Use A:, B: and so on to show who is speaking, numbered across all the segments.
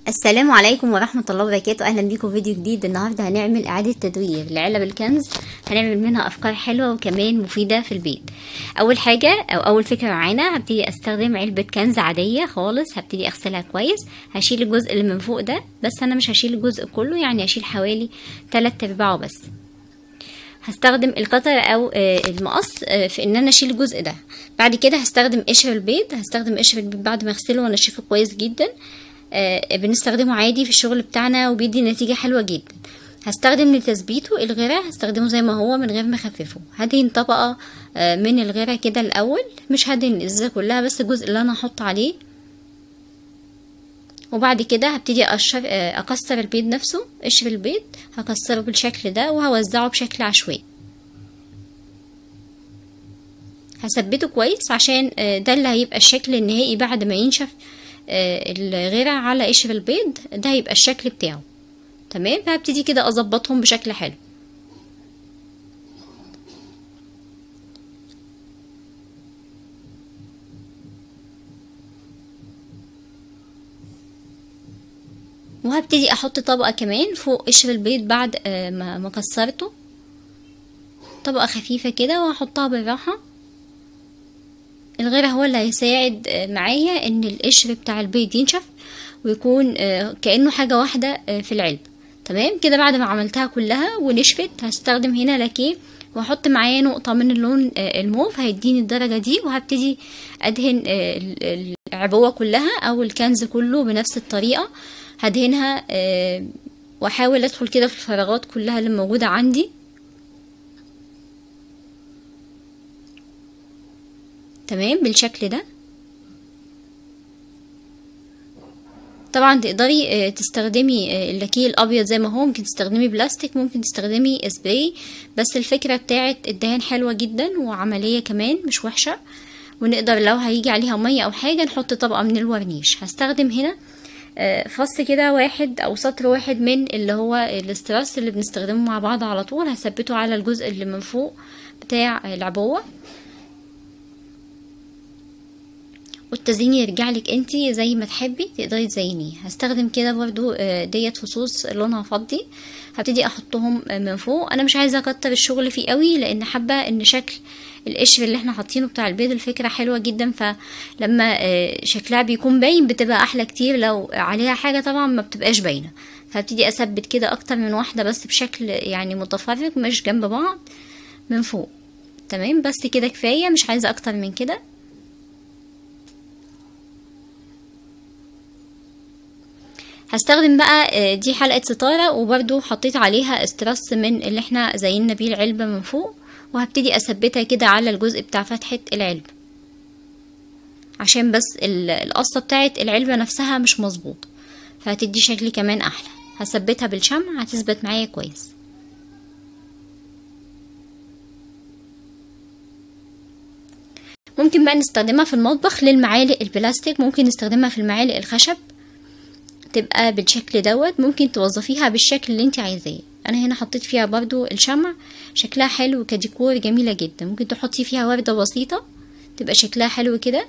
A: السلام عليكم ورحمة الله وبركاته أهلا بيكم في فيديو جديد النهاردة هنعمل إعادة تدوير لعلب الكنز هنعمل منها أفكار حلوة وكمان مفيدة في البيت أول حاجة أو أول فكرة معانا هبتدي أستخدم علبة كنز عادية خالص هبتدي أغسلها كويس هشيل الجزء اللي من فوق ده بس أنا مش هشيل الجزء كله يعني هشيل حوالي تلات أرباعه بس هستخدم القطر او المقص في ان انا اشيل الجزء ده بعد كده هستخدم قشر البيض هستخدم قشر البيض بعد ما اغسله وانشفه كويس جدا بنستخدمه عادي في الشغل بتاعنا وبيدي نتيجة حلوة جدا هستخدم لتثبيته الغرة هستخدمه زي ما هو من غير ما اخففه هدهن طبقة من الغرة كده الاول مش هدهن الازازة كلها بس الجزء اللي انا هحط عليه وبعد كده هبتدي اقشر اكسر البيض نفسه قشر البيض هكسره بالشكل ده وهوزعه بشكل عشوائي هثبته كويس عشان ده اللي هيبقى الشكل النهائي بعد ما ينشف الغيرة على قشر البيض ده هيبقى الشكل بتاعه تمام فهبتدي كده اظبطهم بشكل حلو وهبتدي احط طبقة كمان فوق قشر البيض بعد ما كسرته طبقة خفيفة كده واحطها بالراحة الغيرة هو اللي هيساعد معايا ان القشر بتاع البيض ينشف ويكون كأنه حاجة واحدة في العلبة تمام كده بعد ما عملتها كلها ونشفت هستخدم هنا لاكيه واحط معايا نقطة من اللون الموف هيديني الدرجة دي وهبتدي ادهن العبوة كلها او الكنز كله بنفس الطريقة هدهنها واحاول ادخل كده في الفراغات كلها اللي موجودة عندي تمام بالشكل ده طبعا تقدري تستخدمي اللاكيه الابيض زي ما هو ممكن تستخدمي بلاستيك ممكن تستخدمي سبراي بس الفكره بتاعه الدهان حلوه جدا وعمليه كمان مش وحشه ونقدر لو هيجي عليها ميه او حاجه نحط طبقه من الورنيش هستخدم هنا فص كده واحد او سطر واحد من اللي هو الاستراس اللي بنستخدمه مع بعض على طول هثبته على الجزء اللي من فوق بتاع العبوه والتزيين يرجع لك انتي زي ما تحبي تقدري تزينيه هستخدم كده برضو ديت فصوص لونها فضي هبتدي احطهم من فوق انا مش عايزه اكتر الشغل فيه قوي لان حابه ان شكل القشر اللي احنا حاطينه بتاع البيض الفكره حلوه جدا فلما شكلها بيكون باين بتبقى احلى كتير لو عليها حاجه طبعا ما بتبقاش باينه فهبتدي اثبت كده اكتر من واحده بس بشكل يعني متفرق مش جنب بعض من فوق تمام بس كده كفايه مش عايزه اكتر من كده هستخدم بقى دي حلقة ستارة وبرده حطيت عليها استرس من اللي احنا زينا بيه العلبة من فوق وهبتدي اثبتها كده على الجزء بتاع فتحة العلبة عشان بس القصة بتاعت العلبة نفسها مش مظبوطة فهتدي شكل كمان احلى هثبتها بالشمع هتثبت معايا كويس ممكن بقى نستخدمها في المطبخ للمعالق البلاستيك ممكن نستخدمها في المعالق الخشب تبقى بالشكل دوت ممكن توظفيها بالشكل اللي انت عايزاه انا هنا حطيت فيها برضو الشمع شكلها حلو كديكور جميلة جدا ممكن تحطي فيها وردة بسيطة تبقى شكلها حلو كده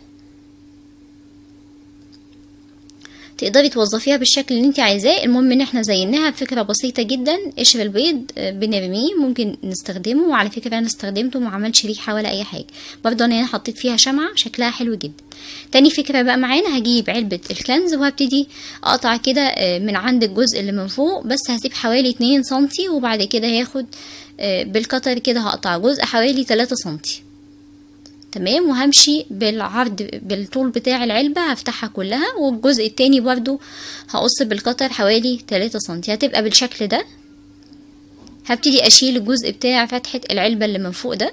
A: تقدري توظفيها بالشكل اللي انت عايزاه المهم ان احنا زيناها بفكره بسيطه جدا قشر البيض بنرميه ممكن نستخدمه وعلى فكره انا استخدمته ما عملش ريحه ولا اي حاجه برضه انا هنا حطيت فيها شمعه شكلها حلو جدا تاني فكره بقى معانا هجيب علبه الكنز وهبتدي اقطع كده من عند الجزء اللي من فوق بس هسيب حوالي اتنين سنتي وبعد كده هاخد بالقطر كده هقطع جزء حوالي تلاتة سنتي تمام وهمشي بالعرض بالطول بتاع العلبة هفتحها كلها والجزء التاني برضو هقص بالقطر حوالي تلاتة سنتي هتبقى بالشكل ده هبتدي اشيل الجزء بتاع فتحة العلبة اللي من فوق ده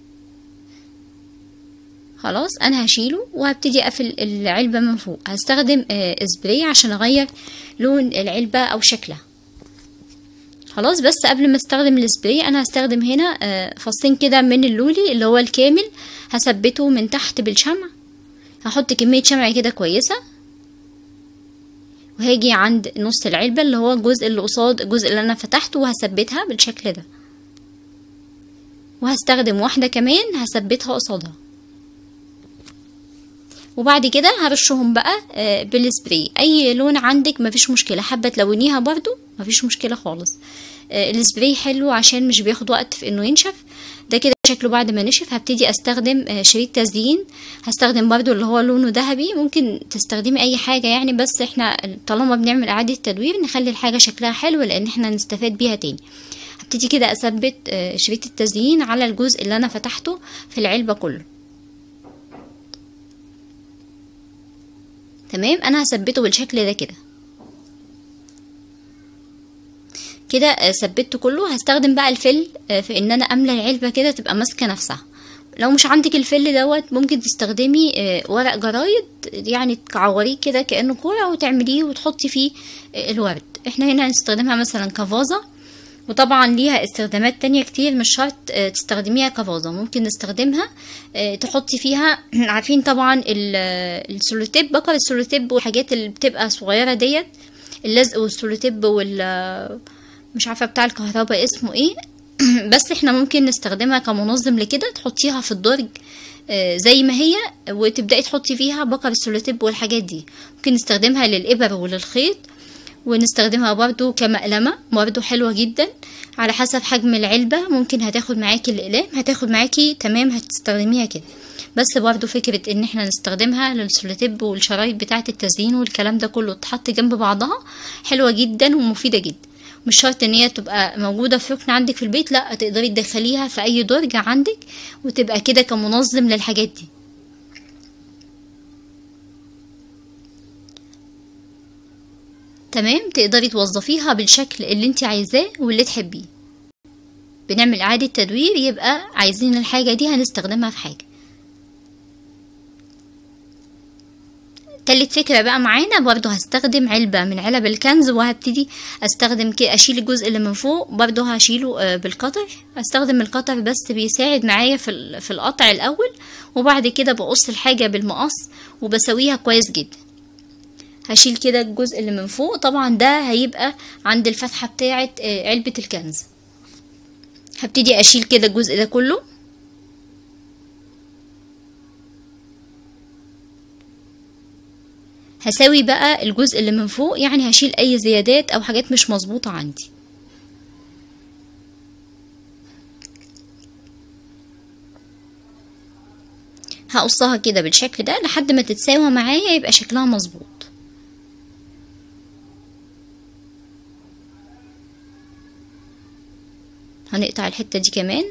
A: خلاص انا هشيله وهبتدي اقفل العلبة من فوق هستخدم سبراي عشان اغير لون العلبة او شكلها خلاص بس قبل ما استخدم السبراي انا هستخدم هنا فصين كده من اللولي اللي هو الكامل هثبته من تحت بالشمع هحط كمية شمع كده كويسة وهاجي عند نص العلبة اللي هو الجزء اللي قصاد الجزء اللي انا فتحته وهثبتها بالشكل ده وهستخدم واحدة كمان هثبتها قصادها وبعد كده هرشهم بقى آه، بالسبراي اي لون عندك مفيش مشكله حابه تلونيها برضو مفيش مشكله خالص آه، السبراي حلو عشان مش بياخد وقت في انه ينشف ده كده شكله بعد ما نشف هبتدي استخدم آه، شريط تزيين هستخدم برضو اللي هو لونه ذهبي ممكن تستخدمي اي حاجه يعني بس احنا طالما بنعمل اعاده تدوير نخلي الحاجه شكلها حلو لان احنا نستفاد بيها تاني هبتدي كده اثبت آه، شريط التزيين على الجزء اللي انا فتحته في العلبه كله تمام انا هثبته بالشكل ده كده كده آه، ثبته كله هستخدم بقى الفل آه، في ان انا املى العلبه كده تبقى ماسكه نفسها لو مش عندك الفل دوت ممكن تستخدمي آه، ورق جرايد يعني تعوريه كده كانه كوره وتعمليه وتحطي فيه آه، الورد احنا هنا هنستخدمها مثلا كفازه وطبعا ليها استخدامات تانية كتير مش شرط آه، تستخدميها كفازة ممكن نستخدمها آه، تحطي فيها عارفين طبعا ال- آه، السولوتيب بكر السولوتيب والحاجات اللي بتبقى صغيرة ديت اللزق والسولوتيب وال آه، مش عارفة بتاع الكهرباء اسمه ايه بس احنا ممكن نستخدمها كمنظم لكده تحطيها في الدرج آه، زي ما هي وتبدأي تحطي فيها بكر السولوتيب والحاجات دي ممكن نستخدمها للإبر وللخيط ونستخدمها برضو كمقلمة برضو حلوة جدا على حسب حجم العلبة ممكن هتاخد معاكي الأقلام هتاخد معاكي تمام هتستخدميها كده بس برضو فكرة ان احنا نستخدمها للسولوتيب والشرايط بتاعة التزيين والكلام ده كله تحط جنب بعضها حلوة جدا ومفيدة جدا مش شرط ان هي تبقى موجودة في ركن عندك في البيت لا تقدري تدخليها في اي درج عندك وتبقى كده كمنظم للحاجات دي تمام تقدري توظفيها بالشكل اللي انت عايزاه واللي تحبيه بنعمل اعادة تدوير يبقى عايزين الحاجة دي هنستخدمها في حاجة تالت فكرة بقى معانا برضو هستخدم علبة من علب الكنز وهبتدي استخدم كده اشيل الجزء اللي من فوق برضو هشيله آه، بالقطر استخدم القطر بس بيساعد معايا في ال- في القطع الاول وبعد كده بقص الحاجة بالمقص وبسويها كويس جدا هشيل كده الجزء اللي من فوق طبعا ده هيبقى عند الفتحة بتاعة آه، علبة الكنز هبتدي اشيل كده الجزء ده كله هساوي بقى الجزء اللي من فوق يعني هشيل اي زيادات او حاجات مش مظبوطة عندي هقصها كده بالشكل ده لحد ما تتساوى معايا يبقى شكلها مظبوط هنقطع الحتة دي كمان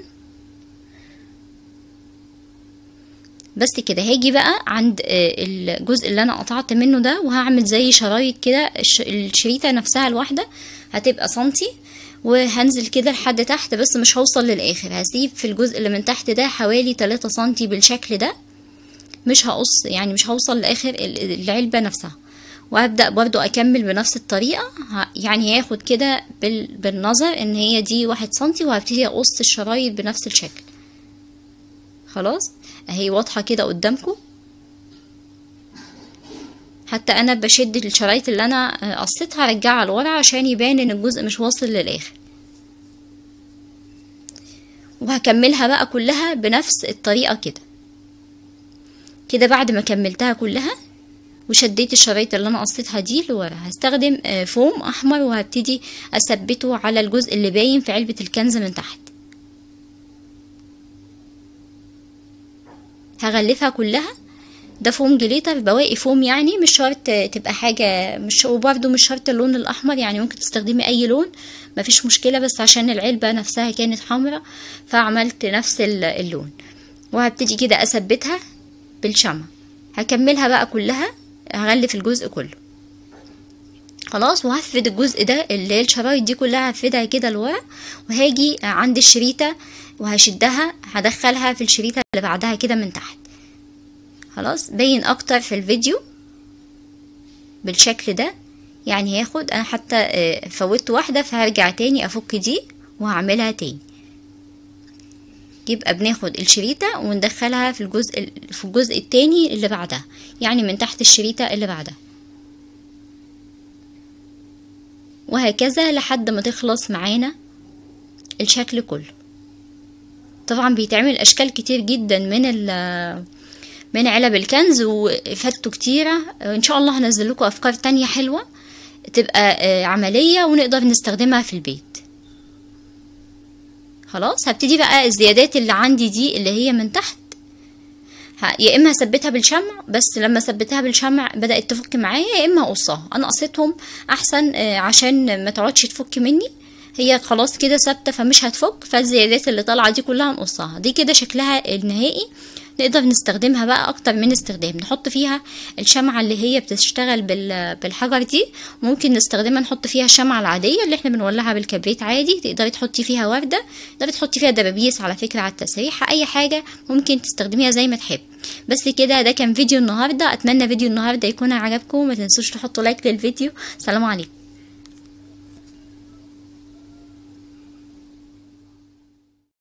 A: بس كده هاجي بقى عند آه، الجزء اللي انا قطعت منه ده وهعمل زي شرايط كده الش- الشريطة نفسها الواحدة هتبقى سنتي وهنزل كده لحد تحت بس مش هوصل للاخر هسيب في الجزء اللي من تحت ده حوالي 3 سنتي بالشكل ده مش هقص يعني مش هوصل لاخر ال- العلبة نفسها وهبدأ برضو اكمل بنفس الطريقة ه- يعني هاخد كده بال- بالنظر ان هي دي واحد سنتي وهبتدي اقص الشرايط بنفس الشكل خلاص اهي واضحة كده قدامكم حتى انا بشد الشرايط اللي انا آه، قصيتها ارجعها لورا عشان يبان ان الجزء مش واصل للاخر وهكملها بقى كلها بنفس الطريقة كده كده بعد ما كملتها كلها وشديت الشرايط اللي انا قصيتها دي لورا هستخدم آه، فوم احمر وهبتدي اثبته على الجزء اللي باين في علبة الكنز من تحت هغلفها كلها ده فوم جليتر بواقي فوم يعني مش شرط تبقى حاجة مش وبرده مش شرط اللون الأحمر يعني ممكن تستخدمي أي لون مفيش مشكلة بس عشان العلبة نفسها كانت حمراء فعملت نفس ال- اللون وهبتدي كده أثبتها بالشمع هكملها بقى كلها هغلف الجزء كله خلاص وهفرد الجزء ده اللي هي الشرايط دي كلها هفردها كده لورا وهاجي عند الشريطة وهشدها هدخلها في الشريطة اللي بعدها كده من تحت خلاص باين اكتر في الفيديو بالشكل ده يعني هاخد انا حتى آه، فوتت واحدة فهرجع تاني افك دي وهعملها تاني يبقى بناخد الشريطة وندخلها في الجزء في الجزء التاني اللي بعدها يعني من تحت الشريطة اللي بعدها وهكذا لحد ما تخلص معانا الشكل كله طبعا بيتعمل اشكال كتير جدا من ال من علب الكنز وفاتوا كتيرة ان شاء الله هنزل لكم افكار تانية حلوة تبقى آه، عملية ونقدر نستخدمها في البيت خلاص هبتدي بقى الزيادات اللي عندي دي اللي هي من تحت ه- يا اما هثبتها بالشمع بس لما ثبتها بالشمع بدات تفك معايا يا اما اقصها انا قصيتهم احسن آه، عشان ما تقعدش تفك مني هي خلاص كده ثابته فمش هتفك فالزيادات اللي طالعه دي كلها نقصها دي كده شكلها النهائي نقدر نستخدمها بقى اكتر من استخدام نحط فيها الشمعة اللي هي بتشتغل بال- بالحجر دي ممكن نستخدمها نحط فيها الشمعة العادية اللي احنا بنولعها بالكبريت عادي تقدري تحطي فيها وردة تقدري تحطي فيها دبابيس على فكرة على التسريحة اي حاجة ممكن تستخدميها زي ما تحب بس كده ده كان فيديو النهاردة اتمنى فيديو النهاردة يكون عجبكم ما تنسوش تحطوا لايك للفيديو سلام عليكم